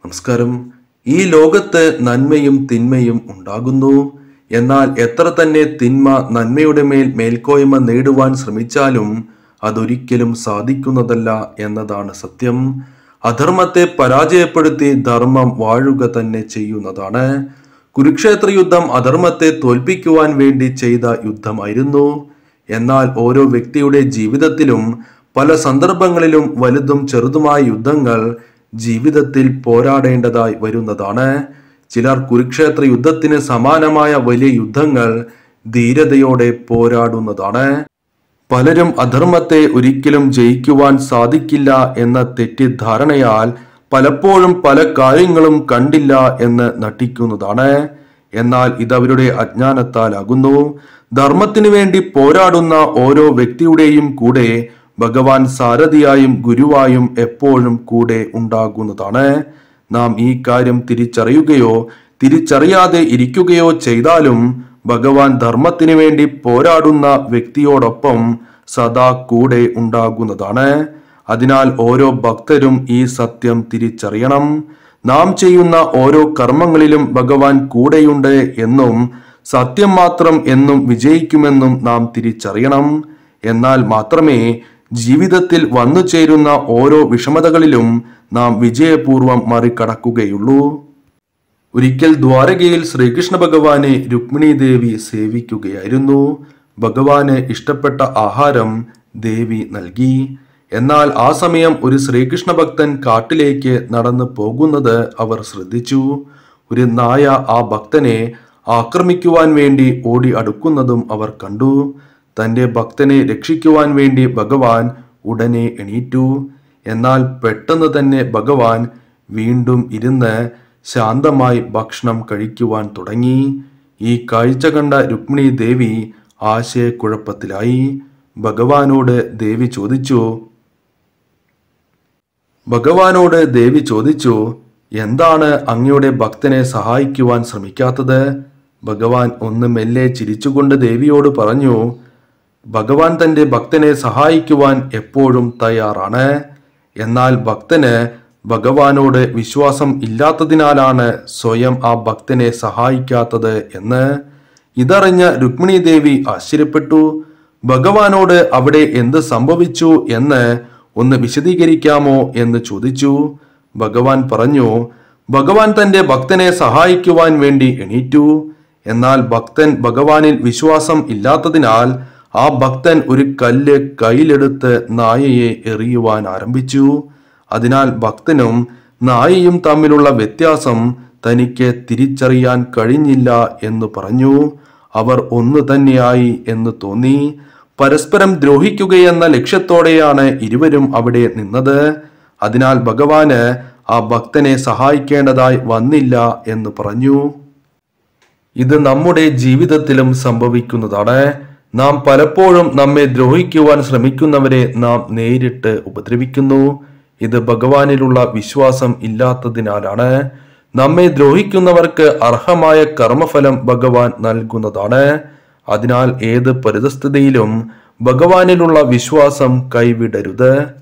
നമസ്കാരം ഈ ലോകത്ത് നന്മയും തിന്മയും ഉണ്ടാകുന്നു എന്നാൽ എത്ര തന്നെ തിന്മ നന്മയുടെ മേൽ മേൽക്കോയ്മ നേടുവാൻ ശ്രമിച്ചാലും അതൊരിക്കലും സാധിക്കുന്നതല്ല എന്നതാണ് സത്യം അധർമ്മത്തെ പരാജയപ്പെടുത്തി ധർമ്മം വാഴുക തന്നെ ചെയ്യുന്നതാണ് കുരുക്ഷേത്ര യുദ്ധം അധർമ്മത്തെ തോൽപ്പിക്കുവാൻ വേണ്ടി ചെയ്ത യുദ്ധമായിരുന്നു എന്നാൽ ഓരോ വ്യക്തിയുടെ ജീവിതത്തിലും പല സന്ദർഭങ്ങളിലും വലുതും ചെറുതുമായ യുദ്ധങ്ങൾ ജീവിതത്തിൽ പോരാടേണ്ടതായി വരുന്നതാണ് ചിലർ കുരുക്ഷേത്ര യുദ്ധത്തിന് സമാനമായ വലിയ യുദ്ധങ്ങൾ ധീരതയോടെ പോരാടുന്നതാണ് പലരും അധർമ്മത്തെ ഒരിക്കലും ജയിക്കുവാൻ സാധിക്കില്ല എന്ന തെറ്റിദ്ധാരണയാൽ പലപ്പോഴും പല കാര്യങ്ങളും കണ്ടില്ല എന്ന് നട്ടിക്കുന്നതാണ് എന്നാൽ ഇതവരുടെ അജ്ഞാനത്താലാകുന്നു ധർമ്മത്തിനു വേണ്ടി പോരാടുന്ന ഓരോ വ്യക്തിയുടെയും കൂടെ ഭഗവാൻ സാരഥിയായും ഗുരുവായും എപ്പോഴും കൂടെ ഉണ്ടാകുന്നതാണ് നാം ഈ കാര്യം തിരിച്ചറിയുകയോ തിരിച്ചറിയാതെ ഇരിക്കുകയോ ചെയ്താലും ഭഗവാൻ ധർമ്മത്തിനു വേണ്ടി പോരാടുന്ന വ്യക്തിയോടൊപ്പം സദാ കൂടെ ഉണ്ടാകുന്നതാണ് അതിനാൽ ഓരോ ഭക്തരും ഈ സത്യം തിരിച്ചറിയണം നാം ചെയ്യുന്ന ഓരോ കർമ്മങ്ങളിലും ഭഗവാൻ കൂടെയുണ്ട് എന്നും സത്യം മാത്രം എന്നും വിജയിക്കുമെന്നും നാം തിരിച്ചറിയണം എന്നാൽ മാത്രമേ ജീവിതത്തിൽ വന്നു ചേരുന്ന ഓരോ വിഷമതകളിലും നാം വിജയപൂർവം മറികടക്കുകയുള്ളൂ ഒരിക്കൽ ദ്വാരകയിൽ ശ്രീകൃഷ്ണ ഭഗവാനെ രുക്മിണി ദേവി സേവിക്കുകയായിരുന്നു ഭഗവാന് ഇഷ്ടപ്പെട്ട ആഹാരം ദേവി നൽകി എന്നാൽ ആ സമയം ഒരു ശ്രീകൃഷ്ണ ഭക്തൻ കാട്ടിലേക്ക് നടന്നു പോകുന്നത് അവർ ശ്രദ്ധിച്ചു ഒരു നായ ആ ഭക്തനെ ആക്രമിക്കുവാൻ വേണ്ടി ഓടി അടുക്കുന്നതും അവർ കണ്ടു തന്റെ ഭക്തനെ രക്ഷിക്കുവാൻ വേണ്ടി ഭഗവാൻ ഉടനെ എണീറ്റു എന്നാൽ പെട്ടെന്ന് തന്നെ ഭഗവാൻ വീണ്ടും ഇരുന്ന് ശാന്തമായി ഭക്ഷണം കഴിക്കുവാൻ തുടങ്ങി ഈ കാഴ്ച കണ്ട രുക്മിണി ദേവി ആശയക്കുഴപ്പത്തിലായി ഭഗവാനോട് ദേവി ചോദിച്ചു ഭഗവാനോട് ദേവി ചോദിച്ചു എന്താണ് അങ്ങയുടെ ഭക്തനെ സഹായിക്കുവാൻ ശ്രമിക്കാത്തത് ഭഗവാൻ ഒന്ന് മെല്ലെ ചിരിച്ചുകൊണ്ട് ദേവിയോട് പറഞ്ഞു ഭഗവാൻ തന്റെ ഭക്തനെ സഹായിക്കുവാൻ എപ്പോഴും തയ്യാറാണ് എന്നാൽ ഭക്തന് ഭഗവാനോട് വിശ്വാസം ഇല്ലാത്തതിനാലാണ് സ്വയം ആ ഭക്തനെ സഹായിക്കാത്തത് എന്ന് ഇതറിഞ്ഞ രുക്മിണി ദേവി ആശ്ചര്യപ്പെട്ടു ഭഗവാനോട് അവിടെ എന്ത് സംഭവിച്ചു എന്ന് ഒന്ന് വിശദീകരിക്കാമോ എന്ന് ചോദിച്ചു ഭഗവാൻ പറഞ്ഞു ഭഗവാൻ തന്റെ ഭക്തനെ സഹായിക്കുവാൻ വേണ്ടി എണീറ്റു എന്നാൽ ഭക്തൻ ഭഗവാനിൽ വിശ്വാസം ഇല്ലാത്തതിനാൽ ആ ഭക്തൻ ഒരു കല്ല് കയ്യിലെടുത്ത് നായയെ എറിയുവാൻ ആരംഭിച്ചു അതിനാൽ ഭക്തനും നായയും തമ്മിലുള്ള വ്യത്യാസം തനിക്ക് തിരിച്ചറിയാൻ കഴിഞ്ഞില്ല എന്ന് പറഞ്ഞു അവർ ഒന്നു തന്നെയായി എന്ന് തോന്നി പരസ്പരം ദ്രോഹിക്കുകയെന്ന ലക്ഷ്യത്തോടെയാണ് ഇരുവരും അവിടെ നിന്നത് അതിനാൽ ഭഗവാന് ആ ഭക്തനെ സഹായിക്കേണ്ടതായി വന്നില്ല എന്ന് പറഞ്ഞു ഇത് നമ്മുടെ ജീവിതത്തിലും സംഭവിക്കുന്നതാണ് നാം പലപ്പോഴും നമ്മെ ദ്രോഹിക്കുവാൻ ശ്രമിക്കുന്നവരെ നാം നേരിട്ട് ഉപദ്രവിക്കുന്നു ഇത് ഭഗവാനിലുള്ള വിശ്വാസം ഇല്ലാത്തതിനാലാണ് നമ്മെ ദ്രോഹിക്കുന്നവർക്ക് അർഹമായ കർമ്മഫലം ഭഗവാൻ നൽകുന്നതാണ് അതിനാൽ ഏത് പരിതസ്ഥിതിയിലും ഭഗവാനിലുള്ള വിശ്വാസം കൈവിടരുത്